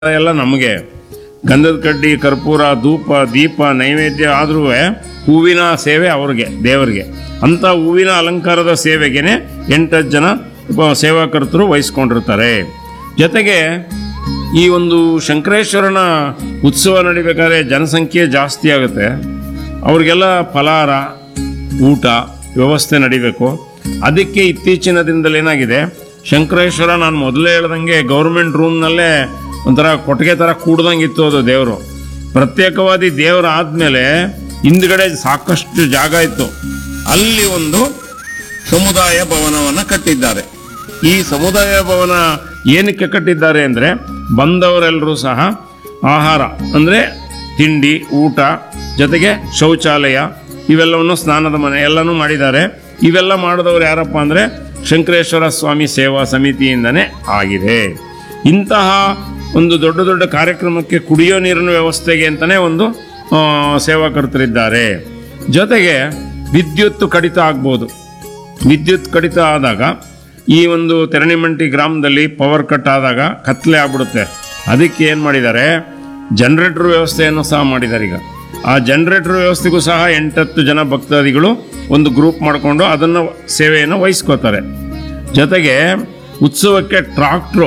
ಎಲ್ಲ ನಮಗೆ ಗಂಧದ ಕಡ್ಡಿ ಕರ್ಪೂರ ಧೂಪ ದೀಪ ನೈವೇದ್ಯ ಆದ್ರೂ ಹೂವಿನ ಸೇವೆ ಅವ್ರಿಗೆ ದೇವರಿಗೆ ಅಂತ ಹೂವಿನ ಅಲಂಕಾರದ ಸೇವೆಗೆನೆ ಎಂಟತ್ತು ಜನ ಉಪ- ಸೇವಾಕರ್ತರು ವಹಿಸ್ಕೊಂಡಿರ್ತಾರೆ ಜೊತೆಗೆ ಈ ಒಂದು ಶಂಕರೇಶ್ವರನ ಉತ್ಸವ ನಡಿಬೇಕಾದ್ರೆ ಜನಸಂಖ್ಯೆ ಜಾಸ್ತಿ ಆಗುತ್ತೆ ಅವ್ರಿಗೆಲ್ಲ ಫಲಾರ ಊಟ ವ್ಯವಸ್ಥೆ ನಡಿಬೇಕು ಅದಕ್ಕೆ ಇತ್ತೀಚಿನ ದಿನದಲ್ಲಿ ಏನಾಗಿದೆ ಶಂಕರೇಶ್ವರ ನಾನು ಮೊದಲೇ ಹೇಳ್ದಂಗೆ ಗೌರ್ಮೆಂಟ್ ರೂಮ್ನಲ್ಲೇ ಒಂಥರ ಕೊಟ್ಟಿಗೆ ಥರ ಕೂಡ್ದಂಗೆ ಇತ್ತು ಅದು ದೇವರು ಪ್ರತ್ಯೇಕವಾದಿ ದೇವರು ಆದಮೇಲೆ ಹಿಂದ್ಗಡೆ ಸಾಕಷ್ಟು ಜಾಗ ಇತ್ತು ಅಲ್ಲಿ ಒಂದು ಸಮುದಾಯ ಭವನವನ್ನು ಕಟ್ಟಿದ್ದಾರೆ ಈ ಸಮುದಾಯ ಭವನ ಏನಕ್ಕೆ ಕಟ್ಟಿದ್ದಾರೆ ಅಂದರೆ ಬಂದವರೆಲ್ಲರೂ ಸಹ ಆಹಾರ ಅಂದರೆ ತಿಂಡಿ ಊಟ ಜೊತೆಗೆ ಶೌಚಾಲಯ ಇವೆಲ್ಲವನ್ನು ಸ್ನಾನದ ಮನೆ ಎಲ್ಲನೂ ಮಾಡಿದ್ದಾರೆ ಇವೆಲ್ಲ ಮಾಡಿದವರು ಯಾರಪ್ಪ ಅಂದರೆ ಶಂಕರೇಶ್ವರ ಸ್ವಾಮಿ ಸೇವಾ ಸಮಿತಿಯಿಂದನೇ ಆಗಿದೆ ಇಂತಹ ಒಂದು ದೊಡ್ಡ ದೊಡ್ಡ ಕಾರ್ಯಕ್ರಮಕ್ಕೆ ಕುಡಿಯೋ ನೀರಿನ ವ್ಯವಸ್ಥೆಗೆ ಅಂತಲೇ ಒಂದು ಆ, ಸೇವಾಕರ್ತರಿದ್ದಾರೆ ಜೊತೆಗೆ ವಿದ್ಯುತ್ ಕಡಿತ ಆಗ್ಬೋದು ವಿದ್ಯುತ್ ಕಡಿತ ಆದಾಗ ಈ ಒಂದು ತೆರಣಿಮಂಟಿ ಗ್ರಾಮದಲ್ಲಿ ಪವರ್ ಕಟ್ ಆದಾಗ ಕತ್ಲೆ ಆಗ್ಬಿಡುತ್ತೆ ಅದಕ್ಕೆ ಏನು ಮಾಡಿದ್ದಾರೆ ಜನರೇಟರ್ ವ್ಯವಸ್ಥೆಯನ್ನು ಸಹ ಮಾಡಿದ್ದಾರೆ ಈಗ ಆ ಜನರೇಟರ್ ವ್ಯವಸ್ಥೆಗೂ ಸಹ ಎಂಟತ್ತು ಜನ ಭಕ್ತಾದಿಗಳು ಒಂದು ಗ್ರೂಪ್ ಮಾಡಿಕೊಂಡು ಅದನ್ನು ಸೇವೆಯನ್ನು ವಹಿಸ್ಕೋತಾರೆ ಜೊತೆಗೆ ಉತ್ಸವಕ್ಕೆ ಟ್ರಾಕ್ಟ್ರು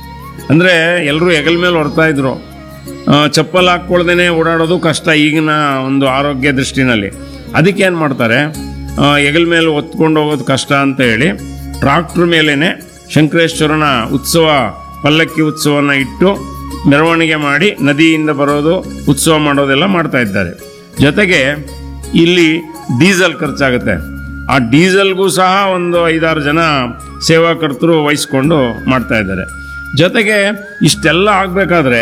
ಅಂದರೆ ಎಲ್ಲರೂ ಹೆಗಲ ಮೇಲೆ ಹೊರ್ತಾ ಇದ್ರು ಆ, ಚಪ್ಪಲ್ ಹಾಕ್ಕೊಳ್ದೇನೆ ಓಡಾಡೋದು ಕಷ್ಟ ಈಗಿನ ಒಂದು ಆರೋಗ್ಯ ದೃಷ್ಟಿನಲ್ಲಿ ಅದಕ್ಕೆ ಏನು ಮಾಡ್ತಾರೆ ಆ, ಹೆಗಲ ಮೇಲೆ ಹೊತ್ಕೊಂಡು ಹೋಗೋದು ಕಷ್ಟ ಅಂತ ಹೇಳಿ ಟ್ರಾಕ್ಟ್ರ್ ಮೇಲೇ ಶಂಕರೇಶ್ವರನ ಉತ್ಸವ ಪಲ್ಲಕ್ಕಿ ಉತ್ಸವನ ಇಟ್ಟು ಮೆರವಣಿಗೆ ಮಾಡಿ ನದಿಯಿಂದ ಬರೋದು ಉತ್ಸವ ಮಾಡೋದೆಲ್ಲ ಮಾಡ್ತಾ ಇದ್ದಾರೆ ಜೊತೆಗೆ ಇಲ್ಲಿ ಡೀಸೆಲ್ ಖರ್ಚಾಗುತ್ತೆ ಆ ಡೀಸೆಲ್ಗೂ ಸಹ ಒಂದು ಐದಾರು ಜನ ಸೇವಾಕರ್ತರು ವಹಿಸ್ಕೊಂಡು ಮಾಡ್ತಾ ಇದ್ದಾರೆ ಜೊತೆಗೆ ಇಷ್ಟೆಲ್ಲ ಆಗಬೇಕಾದ್ರೆ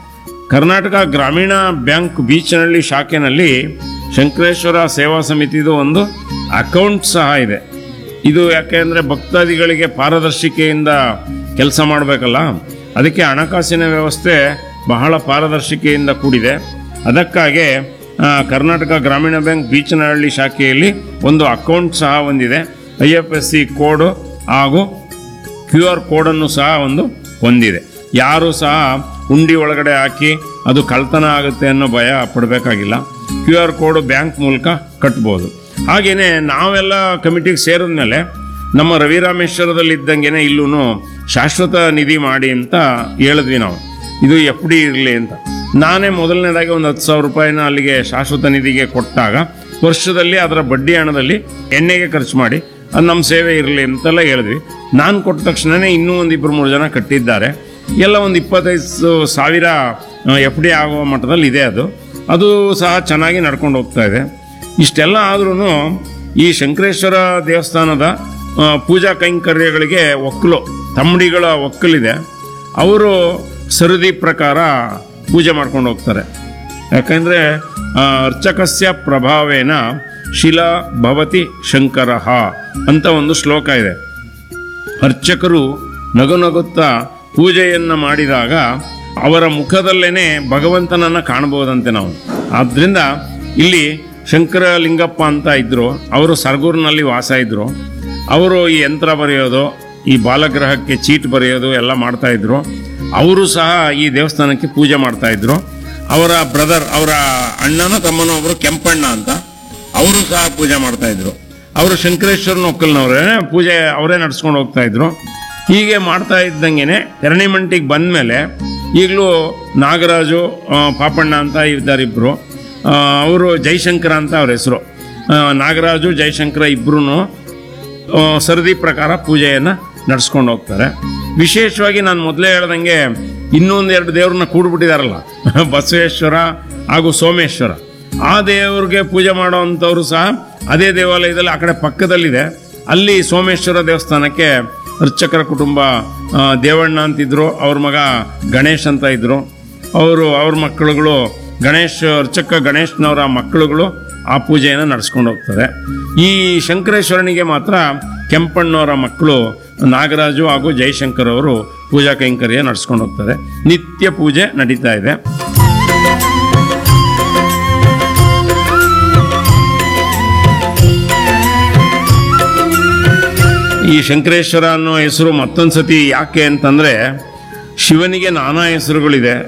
ಕರ್ನಾಟಕ ಗ್ರಾಮೀಣ ಬ್ಯಾಂಕ್ ಬೀಚ್ನಳ್ಳಿ ಶಾಖೆನಲ್ಲಿ ಶಂಕರೇಶ್ವರ ಸೇವಾ ಸಮಿತಿದು ಒಂದು ಅಕೌಂಟ್ ಸಹ ಇದೆ ಇದು ಯಾಕೆ ಅಂದರೆ ಭಕ್ತಾದಿಗಳಿಗೆ ಪಾರದರ್ಶಿಕೆಯಿಂದ ಕೆಲಸ ಮಾಡಬೇಕಲ್ಲ ಅದಕ್ಕೆ ಹಣಕಾಸಿನ ವ್ಯವಸ್ಥೆ ಬಹಳ ಪಾರದರ್ಶಿಕೆಯಿಂದ ಕೂಡಿದೆ ಅದಕ್ಕಾಗಿ ಆ, ಕರ್ನಾಟಕ ಗ್ರಾಮೀಣ ಬ್ಯಾಂಕ್ ಬೀಚನಹಳ್ಳಿ ಶಾಖೆಯಲ್ಲಿ ಒಂದು ಅಕೌಂಟ್ ಸಹ ಹೊಂದಿದೆ I F S C code ಹಾಗೂ ಕ್ಯೂ ಆರ್ ಕೋಡನ್ನು ಸಹ ಒಂದು ಹೊಂದಿದೆ ಯಾರು ಸಹ ಹುಂಡಿ ಒಳಗಡೆ ಹಾಕಿ ಅದು ಕಳ್ತನ ಆಗುತ್ತೆ ಅನ್ನೋ ಭಯ ಪಡಬೇಕಾಗಿಲ್ಲ ಕ್ಯೂ ಆರ್ ಕೋಡ್ ಬ್ಯಾಂಕ್ ಮೂಲಕ ಕಟ್ಬೋದು ಹಾಗೆಯೇ ನಾವೆಲ್ಲ ಕಮಿಟಿಗೆ ಸೇರಿದ್ಮೇಲೆ ನಮ್ಮ ರವಿರಾಮೇಶ್ವರದಲ್ಲಿ ಇದ್ದಂಗೆನೆ ಇಲ್ಲೂ ಶಾಶ್ವತ ನಿಧಿ ಮಾಡಿ ಅಂತ ಹೇಳಿದ್ವಿ ನಾವು ಇದು ಎಫ್ ಡಿ ಇರಲಿ ಅಂತ ನಾನೇ ಮೊದಲನೇದಾಗಿ ಒಂದು ಹತ್ತು ಸಾವಿರ ರೂಪಾಯಿನ ಅಲ್ಲಿಗೆ ಶಾಶ್ವತ ನಿಧಿಗೆ ಕೊಟ್ಟಾಗ ವರ್ಷದಲ್ಲಿ ಅದರ ಬಡ್ಡಿ ಹಣದಲ್ಲಿ ಎಣ್ಣೆಗೆ ಖರ್ಚು ಮಾಡಿ ಅದು ನಮ್ಮ ಸೇವೆ ಇರಲಿ ಅಂತೆಲ್ಲ ಹೇಳಿದ್ವಿ ನಾನು ಕೊಟ್ಟ ತಕ್ಷಣವೇ ಇನ್ನೂ ಒಂದು ಇಬ್ಬರು ಮೂರು ಜನ ಕಟ್ಟಿದ್ದಾರೆ ಎಲ್ಲ ಒಂದು ಇಪ್ಪತ್ತೈದು ಸಾವಿರ ಎಫ್ ಡಿ ಆಗುವ ಮಟ್ಟದಲ್ಲಿ ಇದೆ ಅದು ಅದು ಸಹ ಚೆನ್ನಾಗಿ ನಡ್ಕೊಂಡು ಹೋಗ್ತಾ ಇದೆ ಇಷ್ಟೆಲ್ಲ ಆದ್ರೂ ಈ ಶಂಕರೇಶ್ವರ ದೇವಸ್ಥಾನದ ಆ, ಪೂಜಾ ಕೈಂಕರ್ಯಗಳಿಗೆ ಒಕ್ಕಲು ತಮ್ಮಡಿಗಳ ಒಕ್ಕಲಿದೆ ಅವರು ಸರದಿ ಪ್ರಕಾರ ಪೂಜೆ ಮಾಡ್ಕೊಂಡು ಹೋಗ್ತಾರೆ ಯಾಕಂದರೆ ಅರ್ಚಕಸ್ಯ ಪ್ರಭಾವೇನ ಶಿಲಾ ಭವತಿ ಶಂಕರ ಅಂತ ಒಂದು ಶ್ಲೋಕ ಇದೆ ಅರ್ಚಕರು ನಗು ನಗುತ್ತಾ ಪೂಜೆಯನ್ನು ಮಾಡಿದಾಗ ಅವರ ಮುಖದಲ್ಲೇನೆ ಭಗವಂತನನ್ನು ಕಾಣಬಹುದಂತೆ ನಾವು ಆದ್ದರಿಂದ ಇಲ್ಲಿ ಶಂಕರ ಲಿಂಗಪ್ಪ ಅಂತ ಇದ್ದರು ಅವರು ಸರ್ಗೂರಿನಲ್ಲಿ ವಾಸ ಇದ್ದರು ಅವರು ಈ ಯಂತ್ರ ಬರೆಯೋದು ಈ ಬಾಲಗ್ರಹಕ್ಕೆ ಚೀಟ್ ಬರೆಯೋದು ಎಲ್ಲ ಮಾಡ್ತಾ ಇದ್ರು ಅವರು ಸಹ ಈ ದೇವಸ್ಥಾನಕ್ಕೆ ಪೂಜೆ ಮಾಡ್ತಾ ಇದ್ರು ಅವರ ಬ್ರದರ್ ಅವರ ಅಣ್ಣನ ತಮ್ಮನ ಒಬ್ಬರು ಕೆಂಪಣ್ಣ ಅಂತ ಅವರು ಸಹ ಪೂಜೆ ಮಾಡ್ತಾ ಇದ್ರು ಅವರು ಶಂಕರೇಶ್ವರನ ಒಕ್ಕಲ್ನವ್ರೆ ಪೂಜೆ ಅವರೇ ನಡ್ಸ್ಕೊಂಡು ಹೋಗ್ತಾ ಇದ್ರು ಹೀಗೆ ಮಾಡ್ತಾ ಇದ್ದಂಗೆನೆ ಎರಣಿಮಂಟಿಗೆ ಬಂದಮೇಲೆ ಈಗಲೂ ನಾಗರಾಜು ಆ, ಪಾಪಣ್ಣ ಅಂತ ಇದ್ದಾರೆ ಇಬ್ಬರು ಅವರು ಜೈಶಂಕರ ಅಂತ ಅವ್ರ ಹೆಸರು ನಾಗರಾಜು ಜೈಶಂಕರ ಇಬ್ಬರೂ ಸರದಿ ಪ್ರಕಾರ ಪೂಜೆಯನ್ನು ನಡ್ಸ್ಕೊಂಡು ಹೋಗ್ತಾರೆ ವಿಶೇಷವಾಗಿ ನಾನು ಮೊದಲೇ ಹೇಳ್ದಂಗೆ ಇನ್ನೊಂದು ಎರಡು ದೇವ್ರನ್ನ ಕೂಡ್ಬಿಟ್ಟಿದಾರಲ್ಲ ಬಸವೇಶ್ವರ ಹಾಗೂ ಸೋಮೇಶ್ವರ ಆ ದೇವ್ರಿಗೆ ಪೂಜೆ ಮಾಡೋವಂಥವ್ರು ಸಹ ಅದೇ ದೇವಾಲಯದಲ್ಲಿ ಆ ಕಡೆ ಪಕ್ಕದಲ್ಲಿದೆ ಅಲ್ಲಿ ಸೋಮೇಶ್ವರ ದೇವಸ್ಥಾನಕ್ಕೆ ಅರ್ಚಕರ ಕುಟುಂಬ ಆ, ದೇವಣ್ಣ ಅಂತಿದ್ರು ಅವ್ರ ಮಗ ಗಣೇಶ್ ಅಂತ ಇದ್ರು ಅವರು ಅವ್ರ ಮಕ್ಕಳುಗಳು ಗಣೇಶ್ ಅರ್ಚಕ ಗಣೇಶ್ನವರ ಮಕ್ಕಳುಗಳು ಆ ಪೂಜೆಯನ್ನು ನಡೆಸ್ಕೊಂಡು ಹೋಗ್ತಾರೆ ಈ ಶಂಕರೇಶ್ವರನಿಗೆ ಮಾತ್ರ ಕೆಂಪಣ್ಣವರ ಮಕ್ಕಳು ನಾಗರಾಜು ಹಾಗೂ ಜಯಶಂಕರ್ ಅವರು ಪೂಜಾ ಕೈಂಕರ್ಯ ನಡೆಸ್ಕೊಂಡು ಹೋಗ್ತಾರೆ ನಿತ್ಯ ಪೂಜೆ ನಡೀತಾ ಇದೆ ಈ ಶಂಕರೇಶ್ವರ ಅನ್ನೋ ಹೆಸರು ಮತ್ತೊಂದು ಸತಿ ಯಾಕೆ ಅಂತಂದ್ರೆ ಶಿವ ಶಿವನಿಗೆ ನಾನಾ ಹೆಸರುಗಳಿದೆ